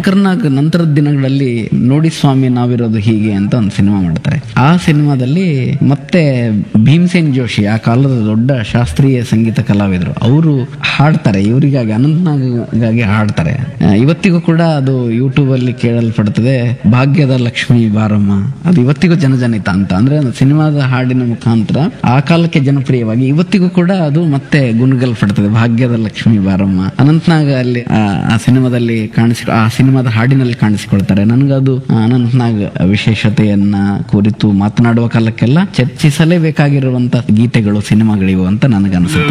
ಶಂಕರ್ನಾಗ್ ನಂತರದ ದಿನಗಳಲ್ಲಿ ನೋಡಿ ಸ್ವಾಮಿ ನಾವಿರೋದು ಹೀಗೆ ಅಂತ ಒಂದು ಸಿನಿಮಾ ಮಾಡ್ತಾರೆ ಆ ಸಿನಿಮಾದಲ್ಲಿ ಮತ್ತೆ ಭೀಮಸೇನ್ ಜೋಶಿ ಆ ಕಾಲದ ದೊಡ್ಡ ಶಾಸ್ತ್ರೀಯ ಸಂಗೀತ ಕಲಾವಿದರು ಅವರು ಹಾಡ್ತಾರೆ ಇವರಿಗಾಗಿ ಅನಂತನಾಗಾಗಿ ಹಾಡ್ತಾರೆ ಆ, ಇವತ್ತಿಗೂ ಕೂಡ ಅದು ಯೂಟ್ಯೂಬ್ ಅಲ್ಲಿ ಕೇಳಲ್ಪಡ್ತದೆ ಭಾಗ್ಯದ ಲಕ್ಷ್ಮಿ ಬಾರಮ್ಮ ಅದು ಇವತ್ತಿಗೂ ಜನಜನಿತ ಅಂತ ಅಂದ್ರೆ ಸಿನಿಮಾದ ಹಾಡಿನ ಮುಖಾಂತರ ಆ ಕಾಲಕ್ಕೆ ಜನಪ್ರಿಯವಾಗಿ ಇವತ್ತಿಗೂ ಕೂಡ ಅದು ಮತ್ತೆ ಗುಣಗಲ್ಪಡ್ತದೆ ಭಾಗ್ಯದ ಲಕ್ಷ್ಮಿ ಬಾರಮ್ಮ ಅನಂತನಾಗ್ ಅಲ್ಲಿ ಆ ಆ ಸಿನಿಮಾದಲ್ಲಿ ಕಾಣಿಸಿ ಆ ಸಿನಿಮಾದ ಹಾಡಿನಲ್ಲಿ ಕಾಣಿಸಿಕೊಳ್ತಾರೆ ನನಗದು ಆ ಅನಂತನಾಗ್ ವಿಶೇಷತೆಯನ್ನ ಕುರಿತು ಮಾತನಾಡುವ ಕಾಲಕ್ಕೆಲ್ಲ ಚರ್ಚಿಸಲೇಬೇಕಾಗಿರುವಂತ ಗೀತೆಗಳು ಸಿನಿಮಾಗಳಿವು ಅಂತ ನನಗನ್ಸುತ್ತೆ